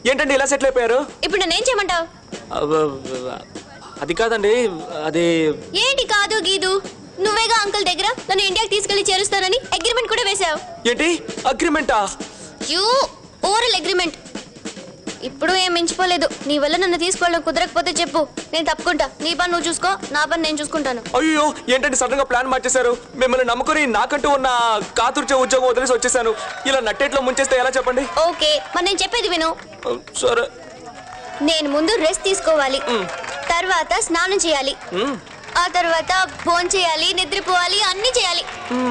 ఏంటండి ఇలా సెటిల్ అయిపోయారు ఇప్పుడు నన్నేం చేయమంటావు అబ్బ, అది కాదండి అది ఏంటి కాదు గీదు నువ్వేగా అంకుల్ దగ్గర నన్ను ఇండియాకి తీసుకెళ్లి చేరుస్తానని అగ్రిమెంట్ కూడా వేశావు ఏంటి అగ్రిమెంటా యూ ఓరల్ అగ్రిమెంట్ ఇప్పుడు ఏం మించిపోలేదు నీ వల్ల నన్ను తీసుకెళ్ళడం కుదరకపోతే చెప్పు నేను తప్పుకుంటా నీ పని నువ్వు చూసుకో నా పని నేను చూసుకుంటాను అయ్యో ఏంటంటే సడన్ గా ప్లాన్ మార్చేశారు మిమ్మల్ని నమ్ముకుని నాకంటూ ఉన్న కాతుర్చే ఉద్యోగం వదిలేసి వచ్చేసాను ఇలా నట్టేట్లో ముంచేస్తే ఎలా చెప్పండి ఓకే మరి నేను చెప్పేది విను సరే నేను ముందు రెస్ట్ తీసుకోవాలి తర్వాత స్నానం చేయాలి మ్, ఆ తర్వాత ఫోన్ చేయాలి నిద్రపోవాలి అన్ని చేయాలి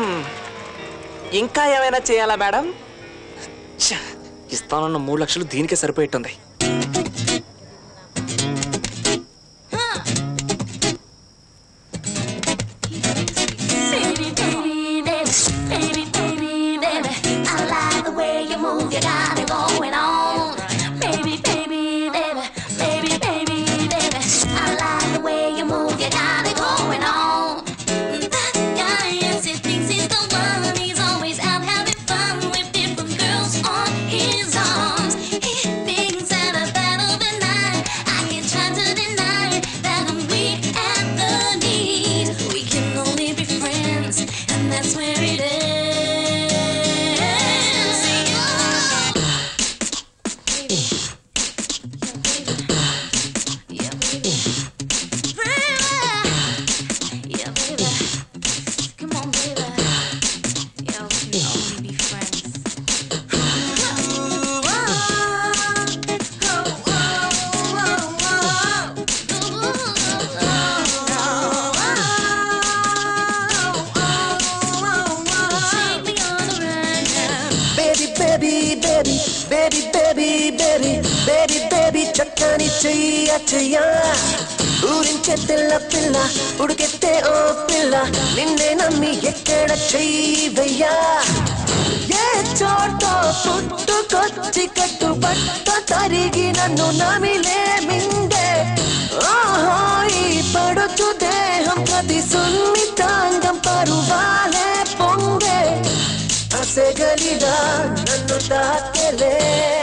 ఇంకా ఏమైనా చేయాలా మేడం ఛ, ఇస్తానన్న మూడు లక్షలు దీనికే సరిపోయేట్టుంది Baby, baby, baby, baby, baby, baby. I like the way you move, you got it going on. Baby, baby, baby, baby, baby, baby. I like the way you move, you got it going on. That guy, yes, he thinks he's the one. He's always out having fun with different girls on his arms. He thinks that I've had overnight. I can't try to deny that I'm weak at the knees. We can only be friends, and that's where it ends. Yeah, baby. Yeah, baby. Come on, baby. Yeah, we can only be friends. Take me on a ride now. Baby baby baby baby baby baby baby baby చక్కని చెయ్య చెయ్య ఊరించే తెల్ల పిల్ల ఉడికెత్తే ఓ పిల్ల నిన్నే నమ్మి ఎక్కడ చెయ్యి వెయ్యా ఏ చోట పుట్టుకొచ్చి కట్టుబట్ట తరిగి నన్ను నమిలే మిందే ఓహో ఈ పడుచు దేహం ప్రతి సున్నితాంగం పరువాలే పొంగే అసెగలిగా నన్ను తాకెలే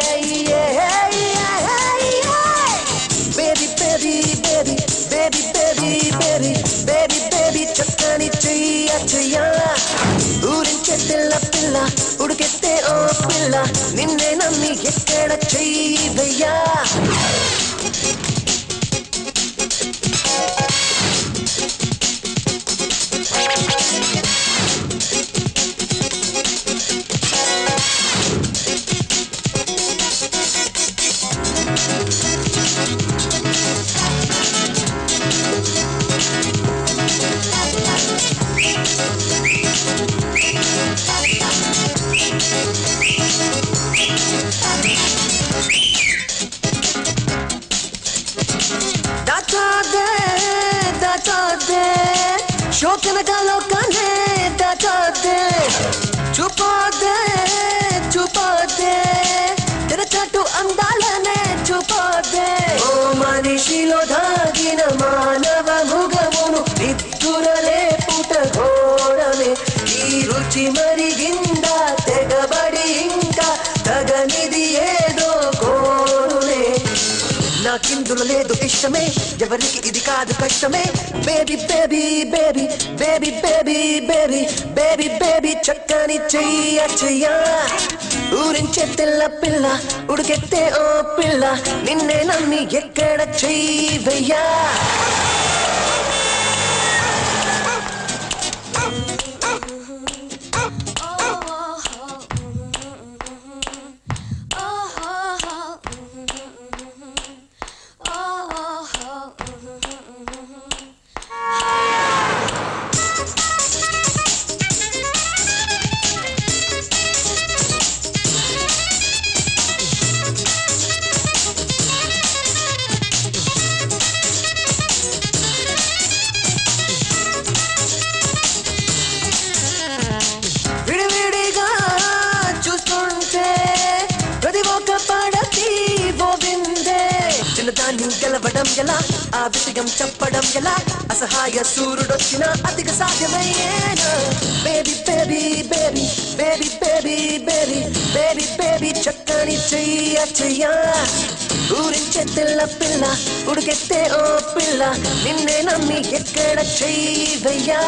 baby baby baby baby baby baby baby baby చక్కని చెయ్య చెయ్య ఊరించే పిల్ల పిల్ల ఉడికెత్తే ఓ పిల్ల నిన్నే నమ్మి ఎక్కడ చెయ్యి వెయ్యా దాచాదే దాచాదే శోకనగా లోకానే దాచాదే చూపాదే చూపాదే తెరచాటు అందాలనే చూపాదే ఓ మనిషిలో దాగిన మానవ ముగమును నిద్దురలే పుట ఘోరమే ఈ రుచి మరిగిందా తెగబడి ఇంకా తగనిది ఏదో కోరునే నాకిందులో లేదు ఇష్టమే ఎవరికి ఇది కాదు కష్టమే baby baby baby baby baby baby baby baby చక్కని చెయ్య చెయ్య ఊరించే తెల్ల పిల్ల ఉడికెత్తే ఓ పిల్ల నిన్నే నమ్మి ఎక్కడ చెయ్యి వెయ్యా విడివిడిగా చూస్తుంటే ప్రతి ఒక్క పడతి ఓ విందే చిన్నదాన్ని గెలవడం ఎలా ఆ విషయం చెప్పడం ఎలా అసహాయ సూర్యుడొచ్చిన అతిగా సాధ్యమయ్యేనా baby baby baby baby baby baby baby baby చక్కని చక్కని చెయ్య చెయ్య ఊరించే తెల్ల పిల్ల ఉడికెత్తే ఓ పిల్ల నిన్నే నమ్మి ఎక్కడ చెయ్యి వెయ్యా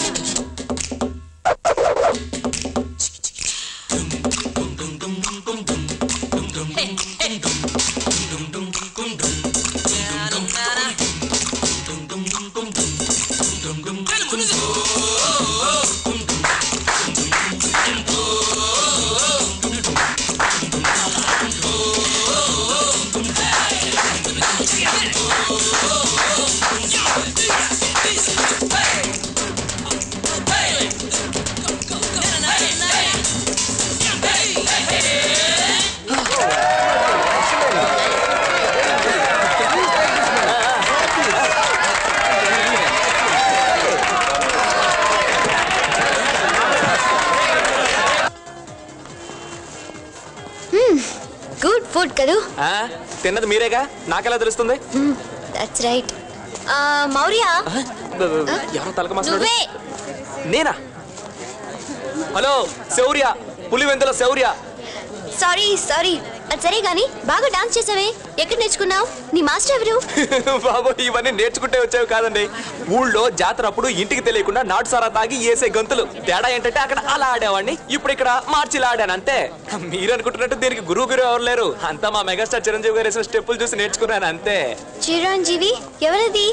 గుడ్ ఫుడ్ కదూ ఆ, తిన్నది మీరేగా నాకెలా తెలుస్తుంది దట్స్ రైట్ మౌర్య ఆ, బ- బ- ఎవరో తలక మాట్లాడు నువ్వే నేనా hello Shaurya Pulivendula Shaurya sorry sorry అది సరే గాని బాగా డాన్స్ చేసావే ఎక్కడ నేర్చుకున్నావు నీ మాస్టర్ ఎవరు బాబు ఇవన్నీ నేర్చుకుంటే వచ్చేవి కాదండి ఊళ్ళో జాతర అప్పుడు ఇంటికి తెలియకుండా నాటు సారా తాగి వేసే గంతులు తేడా ఏంటంటే అక్కడ అలా ఆడేవాడిని ఇప్పుడు ఇక్కడ మార్చిలా ఆడాను అంతే మీరు అనుకుంటున్నట్టు దీనికి గురువు గురు ఎవరు లేరు అంతా మా మెగాస్టార్ చిరంజీవి గారు వేసిన స్టెప్పులు చూసి నేర్చుకున్నాను అంతే చిరంజీవి ఎవరది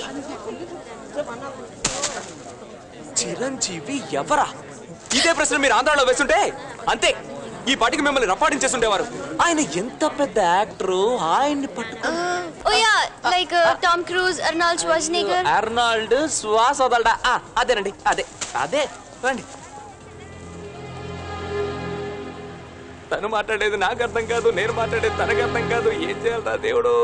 చిరంజీవి ఎవరా ఇదే ప్రశ్న మీరు ఆంధ్రాలో వేస్తుంటే అంతే ఈ పాటికి మిమ్మల్ని రప్పాడించేస్తుండేవారు ఆయన ఎంత పెద్ద యాక్టరు ఆయన్ని పట్టుకు oh yeah like Tom Cruise Arnold Schwarzenegger Arnold శ్వాస వదలడా ఆ, అదేనండి అదే అదే రండి తను మాట్లాడేది నాకు అర్థం కాదు నేను మాట్లాడేది తనకు అర్థం కాదు ఏం చేయాలరా దేవుడు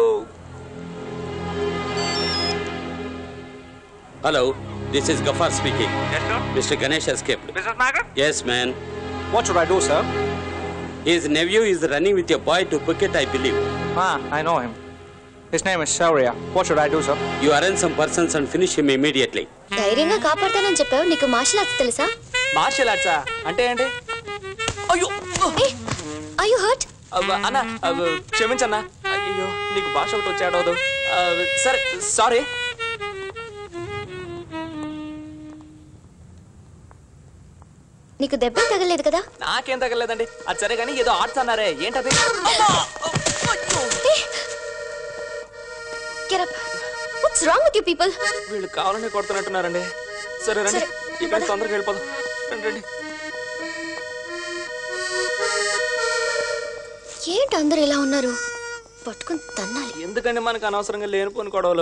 Hello, this is Gafar speaking. Yes, sir. Mr. Ganesh escaped. Mrs. Nagar? Yes, man. What should I do, sir? His nephew is running with your boy to Phuket, I believe. Ah, I know him. His name is Shaurya. What should I do, sir? You arrange some persons and finish him immediately. ధైర్యంగా కాపాడతానని చెప్పావు నీకు martial arts తెలుసా martial ఆర్ట్సా అంటే ఏంటి అయ్యో A I you hurt అవ్వ, అన్న అవ్వ, క్షమించన్నా అయ్యో నీకు భాష ఒకటి వచ్చాడవదు సరే సారీ నీకు దెబ్బ తగలేదు కదా నాకేం తగలేదండి అది సరే కానీ ఏదో ఆర్ట్స్ అన్నారే ఏంటది get up what's wrong with you people వీళ్ళు కావాలని కొడుతున్నట్టున్నారండి సరే రండి సరే, ఇక్కడ పద. తొందరగా వెళ్ళిపోదాం రండి రండి ఏంటి అందరు ఇలా ఉన్నారు పట్టుకుని తన్నాలి ఎందుకండి మనకు అనవసరంగా లేనిపోని గొడవలు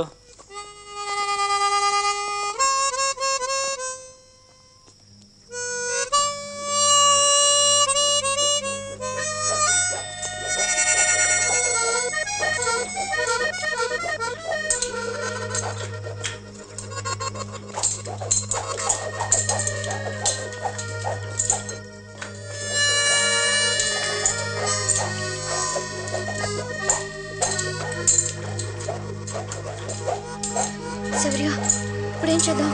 శౌర్య ఇప్పుడేం చేద్దాం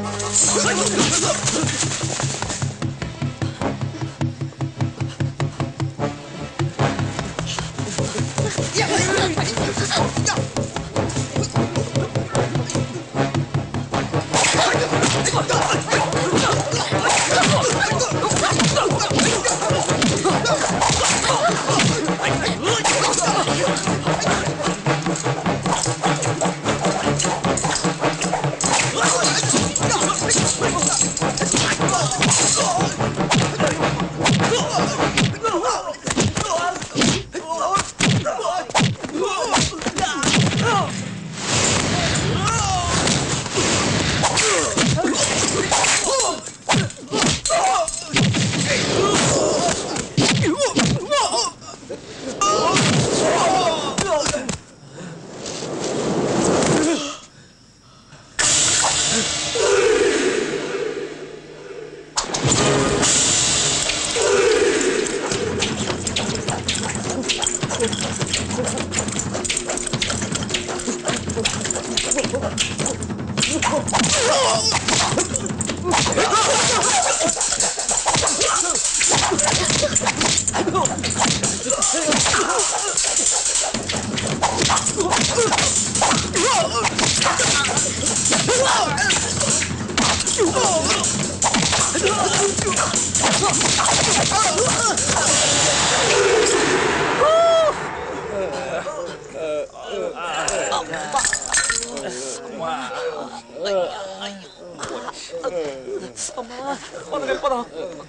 మనం వెళ్ళిపోదాం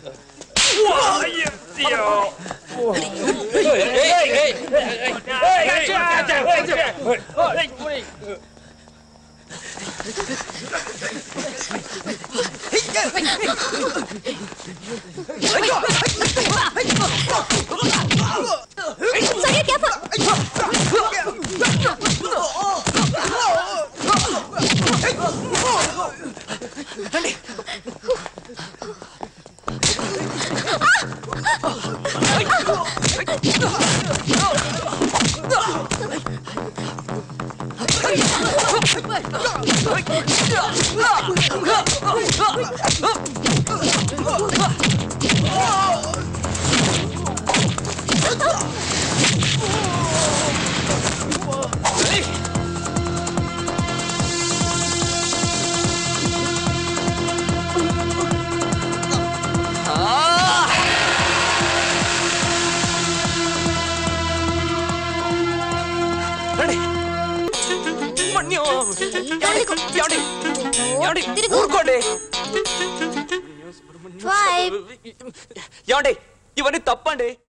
సరే క్యాఫ్ రండి మన్యో. ఏమండి? ఏమండి? ఏమండి? తిరుగు. ఊరుకోండి ఫైవ్ ఏమండి ఇవన్నీ తప్పండి